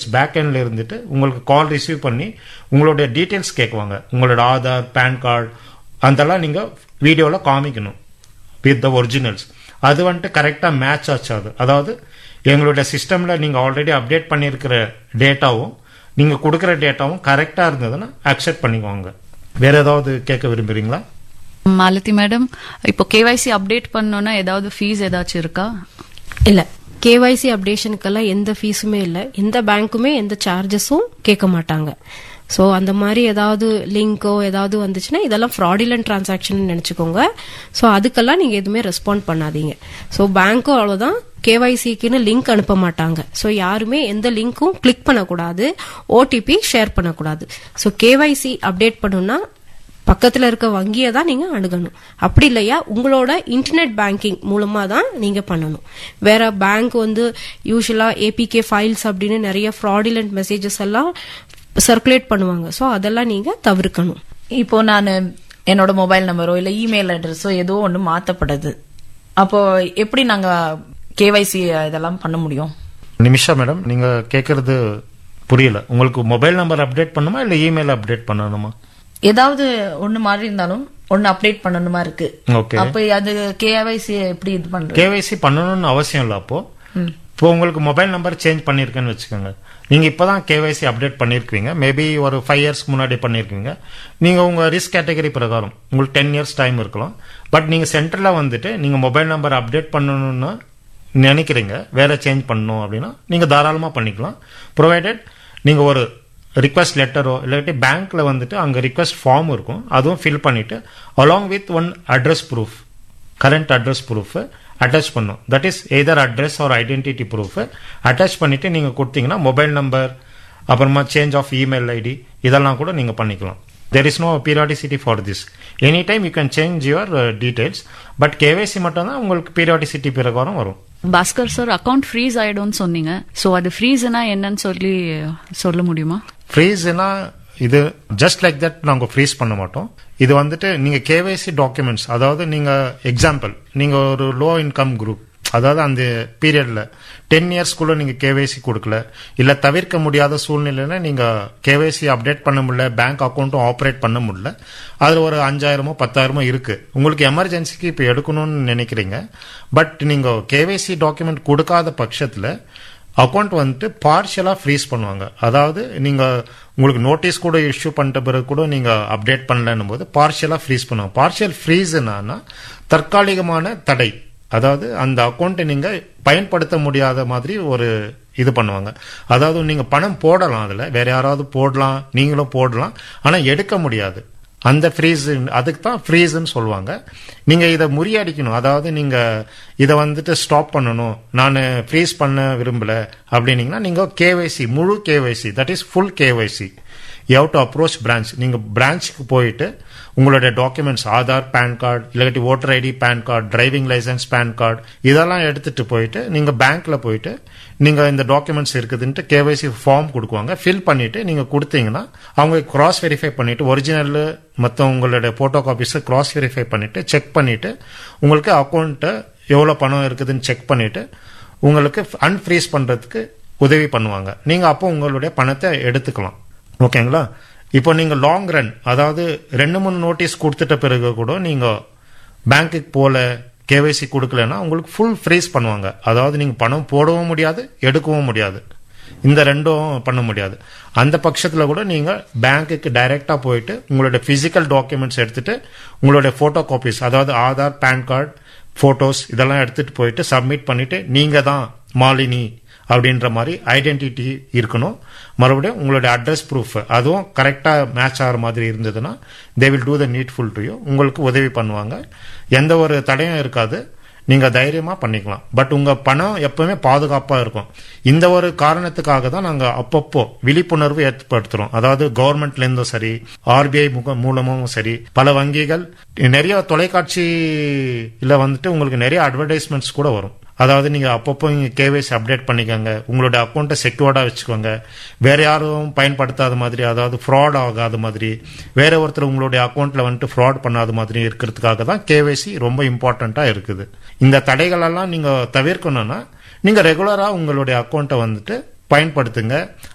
back எண்ட்ல இருந்துட்டு உங்களுக்கு கால் ரிசீவ் பண்ணி உங்களுடைய டீட்டெயில்ஸ் கேட்குவாங்க உங்களோட ஆதார் பேன் கார்டு அதெல்லாம் நீங்க வீடியோல காமிக்கணும் வித் த ஒரிஜினல்ஸ் அது வந்துட்டு கரெக்டா மேட்ச் ஆச்சு அது அதாவது எங்களுடைய சிஸ்டம்ல நீங்க ஆல்ரெடி அப்டேட் பண்ணியிருக்கிற டேட்டாவும் நீங்க கொடுக்குற டேட்டாவும் கரெக்டா இருந்ததுன்னா அக்செப்ட் பண்ணிக்குவாங்க வேற ஏதாவது கேட்க விரும்புறீங்களா மாலதி மேடம் இப்போ கேவைசி அப்டேட் பண்ணோம்னா ஏதாவது ஃபீஸ் ஏதாச்சும் இருக்கா இல்ல கேவைசி அப்டேஷனுக்கெல்லாம் எந்த ஃபீஸுமே இல்ல எந்த பேங்க்குமே எந்த சார்ஜஸும் கேட்க மாட்டாங்க ஸோ அந்த மாதிரி ஏதாவது லிங்கோ ஏதாவது வந்துச்சுன்னா இதெல்லாம் ஃப்ராடிலண்ட் டிரான்சாக்ஷன் நினச்சிக்கோங்க ஸோ அதுக்கெல்லாம் நீங்கள் எதுவுமே ரெஸ்பாண்ட் பண்ணாதீங்க ஸோ பேங்க்கும் அவ்வளோதான் கேவைசிக்குன்னு லிங்க் அனுப்ப மாட்டாங்க ஸோ யாருமே எந்த லிங்க்கும் கிளிக் பண்ணக்கூடாது ஓடிபி ஷேர் பண்ணக்கூடாது ஸோ கேவைசி அப்டேட் பண்ணணும்னா பக்கத்துல இருக்க வங்கியை தான் நீங்க அணுகணும் அப்படி இல்லையா உங்களோட இன்டர்நெட் பேங்கிங் மூலமா தான் நீங்க பண்ணணும் வேற பேங்க் வந்து யூஸ்வலா ஏபிகே ஃபைல்ஸ் அப்படின்னு நிறைய ஃப்ராடிலண்ட் மெசேஜஸ் எல்லாம் சர்க்குலேட் பண்ணுவாங்க ஸோ அதெல்லாம் நீங்க தவிர்க்கணும் இப்போ நான் என்னோட மொபைல் நம்பரோ இல்ல இமெயில் அட்ரஸோ ஏதோ ஒன்று மாத்தப்படுது அப்போ எப்படி நாங்க கேவைசி இதெல்லாம் பண்ண முடியும் நிமிஷா மேடம் நீங்க கேட்கறது புரியல உங்களுக்கு மொபைல் நம்பர் அப்டேட் பண்ணுமா இல்ல இமெயில் அப்டேட் பண்ணணுமா ஏதாவது ஒண்ணு மாதிரி இருந்தாலும் ஒன்னு அப்டேட் பண்ணணுமா இருக்கு ஓகே அப்ப அது கேவைசி எப்படி இது பண்றது கேவைசி பண்ணணும்னு அவசியம் இல்லை அப்போ இப்போ உங்களுக்கு மொபைல் நம்பர் சேஞ்ச் பண்ணிருக்கேன்னு வச்சுக்கோங்க நீங்க இப்பதான் கேவைசி அப்டேட் பண்ணிருக்கீங்க மேபி ஒரு ஃபைவ் இயர்ஸ்க்கு முன்னாடி பண்ணிருக்கீங்க நீங்க உங்க ரிஸ்க் கேட்டகரி பிரகாரம் உங்களுக்கு டென் இயர்ஸ் டைம் இருக்கலாம் பட் நீங்க சென்டர்ல வந்துட்டு நீங்க மொபைல் நம்பர் அப்டேட் பண்ணணும்னு நினைக்கிறீங்க வேற சேஞ்ச் பண்ணணும் அப்படின்னா நீங்க தாராளமா பண்ணிக்கலாம் ப்ரொவைடட் நீங்க ஒரு ரிக்வஸ்ட் லெட்டரோ இல்லாட்டி பேங்க்ல வந்துட்டு அங்க ரிக்வஸ்ட் ஃபார்ம் இருக்கும் அதுவும் ஃபில் பண்ணிட்டு along with one address proof current address proof attach பண்ணும் that is either address or identity proof attach பண்ணிட்டு நீங்க கொடுத்தீங்கன்னா மொபைல் நம்பர் அப்புறமா சேஞ்ச் ஆஃப் இமெயில் ஐடி இதெல்லாம் கூட நீங்க பண்ணிக்கலாம் there is no periodicity for this any time you can change your details but KYC மட்டும் தான் உங்களுக்கு பீரியாடிசிட்டி பிரகாரம் வரும் பாஸ்கர் சார் அக்கவுண்ட் ஃப்ரீஸ் ஆயிடும்னு சொன்னீங்க சோ அது ஃப்ரீஸ்னா என்னன்னு சொல்லி சொல்ல முடியுமா ஃப்ரீஸ்னா இது ஜஸ்ட் லைக் தட் நாங்க ஃப்ரீஸ் பண்ண மாட்டோம் இது வந்துட்டு நீங்க கேவைசி டாக்குமெண்ட்ஸ் அதாவது நீங்க எக்ஸாம்பிள் நீங்க ஒரு லோ இன்கம் குரூப் அதாவது அந்த பீரியட்ல டென் இயர்ஸ்க்குள்ள நீங்க கேவைசி கொடுக்கல இல்ல தவிர்க்க முடியாத சூழ்நிலையில நீங்க கேவைசி அப்டேட் பண்ண முடியல பேங்க் அக்கௌண்ட்டும் ஆப்ரேட் பண்ண முடியல அதுல ஒரு அஞ்சாயிரமோ பத்தாயிரமோ இருக்கு உங்களுக்கு எமர்ஜென்சிக்கு இப்ப எடுக்கணும்னு நினைக்கிறீங்க பட் நீங்க கேவைசி டாக்குமெண்ட் கொடுக்காத பட்சத்துல அக்கௌண்ட் வந்துட்டு பார்ஷியலா ஃப்ரீஸ் பண்ணுவாங்க அதாவது நீங்க உங்களுக்கு நோட்டீஸ் கூட இஷ்யூ பண்ணிட்ட பிறகு கூட நீங்க அப்டேட் பண்ணலன்னும் போது பார்ஷியலா ஃப்ரீஸ் பண்ணுவாங்க பார்ஷியல் ஃப்ரீஸ் என்னன்னா தற்காலிகமான தடை அதாவது அந்த அக்கௌண்ட்டை நீங்க பயன்படுத்த முடியாத மாதிரி ஒரு இது பண்ணுவாங்க அதாவது நீங்க பணம் போடலாம் அதுல வேற யாராவது போடலாம் நீங்களும் போடலாம் ஆனா எடுக்க முடியாது அந்த ஃப்ரீஸ் அதுக்கு தான் ஃப்ரீஸ்ன்னு சொல்லுவாங்க நீங்க இதை முறியடிக்கணும் அதாவது நீங்க இதை வந்துட்டு ஸ்டாப் பண்ணணும் நான் ஃப்ரீஸ் பண்ண விரும்பல அப்படின்னீங்கன்னா நீங்க கேவைசி முழு KYC that is full KYC you to approach branch நீங்க பிரான்ச்சுக்கு போயிட்டு உங்களுடைய டாக்குமெண்ட்ஸ் ஆதார் பேன் கார்டு இல்லாட்டி voter ID PAN card driving licence PAN card இதெல்லாம் எடுத்துட்டு போயிட்டு நீங்க பேங்க்ல போயிட்டு நீங்க இந்த டாக்குமெண்ட்ஸ் இருக்குதுன்ட்டு கேவைசி ஃபார்ம் கொடுக்குவாங்க ஃபில் பண்ணிட்டு நீங்க கொடுத்தீங்கன்னா அவங்க கிராஸ் வெரிஃபை பண்ணிட்டு ஒரிஜினல் மற்ற உங்களுடைய போட்டோ காப்பீஸை கிராஸ் வெரிஃபை பண்ணிட்டு செக் பண்ணிட்டு உங்களுக்கு அக்கௌண்ட்டை எவ்வளோ பணம் இருக்குதுன்னு செக் பண்ணிட்டு உங்களுக்கு அன்ஃப்ரீஸ் பண்றதுக்கு உதவி பண்ணுவாங்க நீங்க அப்போ உங்களுடைய பணத்தை எடுத்துக்கலாம் ஓகேங்களா இப்போ நீங்க லாங் ரன் அதாவது ரெண்டு மூணு நோட்டீஸ் கொடுத்துட்ட பிறகு கூட நீங்க பேங்க்குக்கு போல கேவைசி கொடுக்கலன்னா உங்களுக்கு ஃபுல் ஃப்ரீஸ் பண்ணுவாங்க அதாவது நீங்க பணம் போடவும் முடியாது எடுக்கவும் முடியாது இந்த ரெண்டும் பண்ண முடியாது அந்த பட்சத்துல கூட நீங்க பேங்க்குக்கு டைரக்டா போயிட்டு உங்களுடைய பிசிக்கல் டாக்குமெண்ட்ஸ் எடுத்துட்டு உங்களுடைய போட்டோ காப்பீஸ் அதாவது ஆதார் பேன் கார்டு போட்டோஸ் இதெல்லாம் எடுத்துட்டு போயிட்டு சப்மிட் பண்ணிட்டு நீங்க தான் மாலினி அப்படின்ற மாதிரி ஐடென்டிட்டி இருக்கணும் மறுபடியும் உங்களுடைய அட்ரஸ் ப்ரூஃப் அதுவும் கரெக்டாக மேட்ச் ஆகிற மாதிரி இருந்ததுன்னா they will do the needful to you உங்களுக்கு உதவி பண்ணுவாங்க எந்த ஒரு தடையும் இருக்காது நீங்க தைரியமா பண்ணிக்கலாம் பட் உங்க பணம் எப்பவுமே பாதுகாப்பா இருக்கும் இந்த ஒரு காரணத்துக்காக தான் நாங்க அப்பப்போ விழிப்புணர்வு ஏற்படுத்துறோம் அதாவது கவர்மெண்ட்ல இருந்தும் சரி ஆர்பிஐ மூலமும் சரி பல வங்கிகள் நிறைய தொலைக்காட்சியில வந்துட்டு உங்களுக்கு நிறைய அட்வர்டைஸ்மெண்ட்ஸ் கூட வரும் அதாவது நீங்க அப்பப்போ நீங்க கேவைசி அப்டேட் பண்ணிக்கோங்க உங்களோட அக்கௌண்ட்டை செக்யூர்டா வச்சுக்கோங்க வேற யாரும் பயன்படுத்தாத மாதிரி அதாவது ஃப்ராட் ஆகாத மாதிரி வேற ஒருத்தர் உங்களுடைய அக்கௌண்ட்ல வந்துட்டு ஃப்ராட் பண்ணாத மாதிரி இருக்கிறதுக்காக தான் கேவைசி ரொம்ப இம்பார்ட்டண்டா இருக்குது இந்த தடைகள் எல்லாம் நீங்க தவிர்க்கணும்னா நீங்க ரெகுலரா உங்களுடைய அக்கௌண்ட்டை வந்துட்டு பயன்படுத்துங்க